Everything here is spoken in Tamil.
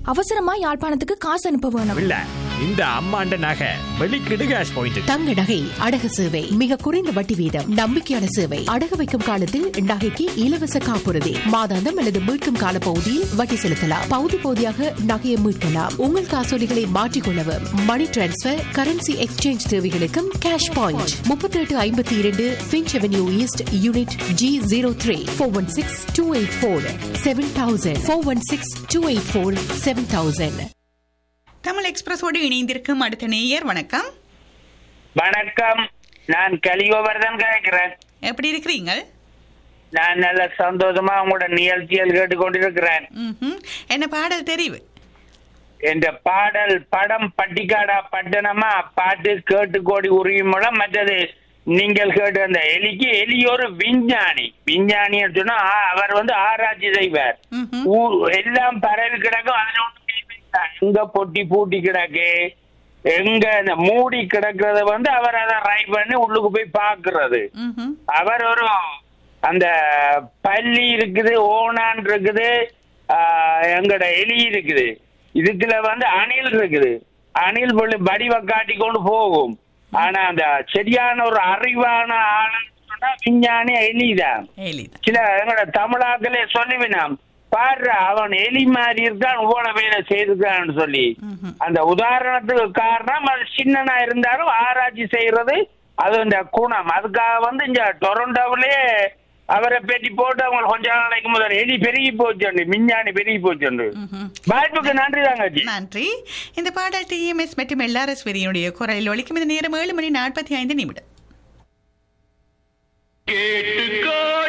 அவசரமா யாழ்ப்பாணத்துக்கு காசு அனுப்ப வேணும் இல்ல இந்த அம்மாண்ட நகை வெளிக்கிடு கேஷ் பாயிண்ட் தங்க நகை அடகு சேவை மிக குறைந்த வட்டி வீதம் நம்பிக்கையான சேவை அடகு வைக்கும் காலத்தில் நகைக்கு இலவச காப்புறுதி மாதாந்தம் அல்லது மீட்கும் கால பகுதியில் வட்டி செலுத்தலாம் பகுதி பகுதியாக நகையை மீட்கலாம் உங்கள் காசோலிகளை மாற்றிக்கொள்ளவும் மணி டிரான்ஸ்பர் கரன்சி எக்ஸ்சேஞ்ச் தேவைகளுக்கும் கேஷ் பாயிண்ட் முப்பத்தி எட்டு ஐம்பத்தி இரண்டு Finch avenue east unit G zero three four one six two eight four seven thousand four one six two eight four seven thousand Tamil எக்ஸ்பிரஸோடு இணைந்திருக்கும் அடுத்த நேயர் வணக்கம் வணக்கம் நான் கலிகோவர்தன் கேட்கிறேன் எப்படி இருக்கிறீங்க நான் நல்ல சந்தோஷமா உங்களோட நிகழ்ச்சிகள் கேட்டுக்கொண்டிருக்கிறேன் ம்ஹும். என்ன பாடல் தெரிவு என்ற பாடல் படம் பட்டிக்காடா பட்டணமா பாட்டு கேட்டு கோடி உரிமை மூலம் மற்றது நீங்கள் கேட்டு அந்த எலிக்கு எலி ஒரு விஞ்ஞானி விஞ்ஞானின்னு சொன்னா ஆ- அவர் வந்து ஆராய்ச்சி செய்வார் ம்ஹும். ஊ- எல்லாம் பரவி கிடக்கும் அதுல ஒண்ணும் கேள்வி இல்லை. எங்க பொட்டி பூட்டி கிடக்கு எங்க இந்த மூடி கிடக்கிறத வந்து அவர் அதை ரைட் பண்ணி உள்ளுக்கு போய் பாக்குறது ம்ஹும். அவர் ஒரு அந்த பல்லி இருக்குது ஓணான் இருக்குது ஆஹ், எங்கட எலி இருக்குது இதுக்குள்ள வந்து அணில் இருக்குது அணில் புள்ளி வடிவ காட்டி கொண்டு போகும் ஆனா அந்த சரியான ஒரு அறிவான ஆளுன்னு சொன்னா விஞ்ஞானி எலிதான் எலிதான் சில எங்களோட தமிழாக்களே சொல்லுவினாம் பாரு அவன் எலி மாதிரி இருக்கான் இவ்வளவு வேலை செய்திருக்கான்னு சொல்லி ம்ஹும். அந்த உதாரணத்துக்கு காரணம் அது சின்னனா இருந்தாலும் ஆராய்ச்சி செய்யறது அது இந்த குணம் அதுக்காக வந்து இங்க டொரண்டோவிலே அவரை பேட்டி போட்டு அவங்க கொஞ்ச நாளைக்கு முதல் எலி பெருகி போச்சுண்டு விஞ்ஞானி பெருகி போச்சுண்டு ம்ஹும். வாய்ப்புக்கு நன்றி தாங்கச்சி நன்றி இந்த பாடல் டிஎம்எஸ் மற்றும் எல்ஆர்எஸ் வெறியினுடைய குரலில் ஒலிக்கும் இந்த நேரம் ஏழு மணி நாற்பத்தி ஐந்து நிமிடம் கேட்டுக்கோ